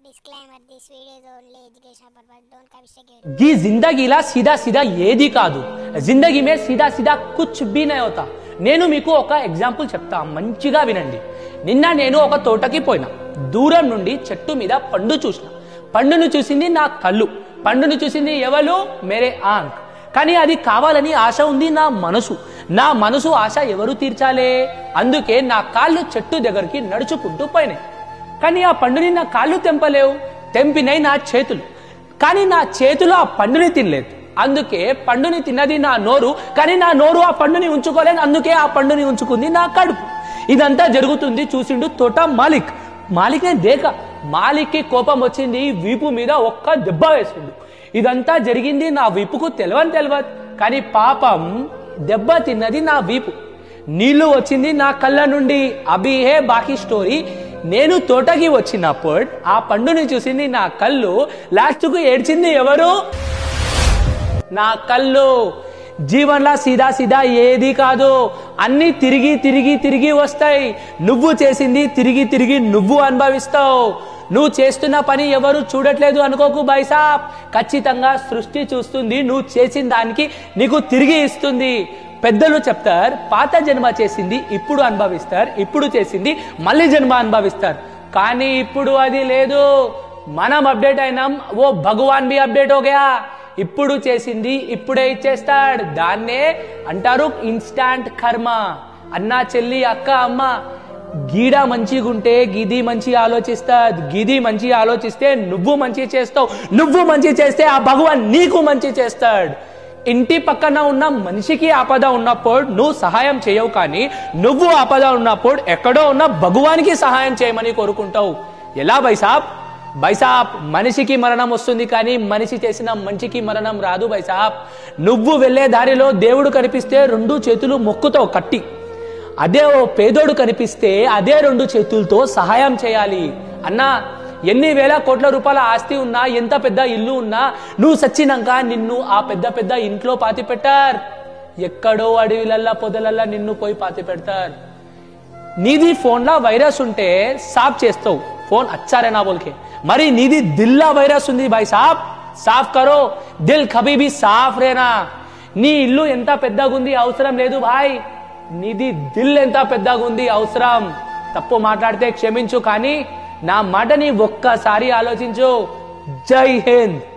Disclaimer This video is only educational purpose. Don't consider giving. గీ జిందగీలా సీదా సీదా ఏది కాదు జిందగీ మే సీదా సీదా కుచ్ బీ నై హోతా నేను మీకు ఒక ఎగ్జాంపుల్ చెప్తా మంచిగా వినండి నిన్న నేను ఒక తోటకి పోయినా దూరం నుండి చెట్టు మీద పండు చూసిన పండును చూసింది నా కళ్ళు పండును చూసింది ఎవరు మేరే ఆంక్ కానీ అది కావాలని ఆశ ఉంది నా మనసు నా మనసు ఆశ ఎవరు తీర్చాలే అందుకే నా కాళ్ళు చెట్టు దగ్గరికి నడుచుకుంటూ పోయినాయి కానీ ఆ పండుని నా కాళ్ళు తెంపలేవు తెంపినై నా చేతులు కానీ నా చేతులు ఆ పండుని తినలేదు అందుకే పండుని తిన్నది నా నోరు కానీ నా నోరు ఆ పండుని ఉంచుకోలేదు అందుకే ఆ పండుని ఉంచుకుంది నా కడుపు ఇదంతా జరుగుతుంది చూసిండు తోట మాలిక్ మాలిక్ నే దేక మాలిక్కి కోపం వచ్చింది వీపు మీద ఒక్క దెబ్బ వేసిండు ఇదంతా జరిగింది నా వీపుకు తెలవని తెలవదు కానీ పాపం దెబ్బ తిన్నది నా వీపు నీళ్లు వచ్చింది నా కళ్ళ నుండి అభి హే బాకీ స్టోరీ నేను తోటకి వచ్చినప్పుడు ఆ పండుని చూసింది నా కళ్ళు లాస్ట్కు ఏడ్చింది ఎవరు నా కళ్ళు జీవన్లా సీదా సీదా ఏది కాదు అన్ని తిరిగి తిరిగి తిరిగి వస్తాయి నువ్వు చేసింది తిరిగి తిరిగి నువ్వు అనుభవిస్తావు నువ్వు చేస్తున్న పని ఎవరు చూడట్లేదు అనుకోకు బైసాబ్ ఖచ్చితంగా సృష్టి చూస్తుంది నువ్వు చేసిన దానికి నీకు తిరిగి ఇస్తుంది పెద్దలు చెప్తారు పాత జన్మ చేసింది ఇప్పుడు అనుభవిస్తారు ఇప్పుడు చేసింది మళ్ళీ జన్మ అనుభవిస్తారు కానీ ఇప్పుడు అది లేదు మనం అప్డేట్ అయినాం ఓ భగవాన్ బి అప్డేట్ ఓగయా ఇప్పుడు చేసింది ఇప్పుడే ఇచ్చేస్తాడు దాన్నే అంటారు ఇన్స్టాంట్ కర్మ అన్నా చెల్లి అక్క అమ్మ గీడ మంచిగుంటే గిది మంచి ఆలోచిస్తాది గిది మంచి ఆలోచిస్తే నువ్వు మంచి చేస్తావు నువ్వు మంచి చేస్తే ఆ భగవాన్ నీకు మంచి చేస్తాడు ఇంటి పక్కన ఉన్న మనిషికి ఆపద ఉన్నప్పుడు నువ్వు సహాయం చేయవు కానీ నువ్వు ఆపద ఉన్నప్పుడు ఎక్కడో ఉన్న భగవానికి సహాయం చేయమని కోరుకుంటావు ఎలా బైసాబ్ బైసాబ్ మనిషికి మరణం వస్తుంది కానీ మనిషి చేసిన మంచికి మరణం రాదు బైసాబ్ నువ్వు వెళ్ళే దారిలో దేవుడు కనిపిస్తే రెండు చేతులు మొక్కుతావు కట్టి అదే ఓ పేదోడు కనిపిస్తే అదే రెండు చేతులతో సహాయం చేయాలి అన్నా ఎన్ని వేల కోట్ల రూపాయల ఆస్తి ఉన్నా ఎంత పెద్ద ఇల్లు ఉన్నా నువ్వు సచ్చినాక నిన్ను ఆ పెద్ద పెద్ద ఇంట్లో పాతి పెట్టారు ఎక్కడో అడవిలల్లా పొదలల్లా నిన్ను పోయి పాతి పెడతారు నీది ఫోన్లో వైరస్ ఉంటే సాఫ్ చేస్తావు ఫోన్ అచ్చారేనా బోల్కే మరి నీది దిల్లా వైరస్ ఉంది భాయ్ సాబ్ సాఫ్ కరో దిల్ కభీ భీ సాఫ్ రేనా నీ ఇల్లు ఎంత పెద్దగా ఉంది అవసరం లేదు భాయ్ నీది దిల్ ఎంత పెద్దగా ఉంది అవసరం తప్పు మాట్లాడితే క్షమించు కానీ నా మాటని ఒక్కసారి ఆలోచించు జై హింద్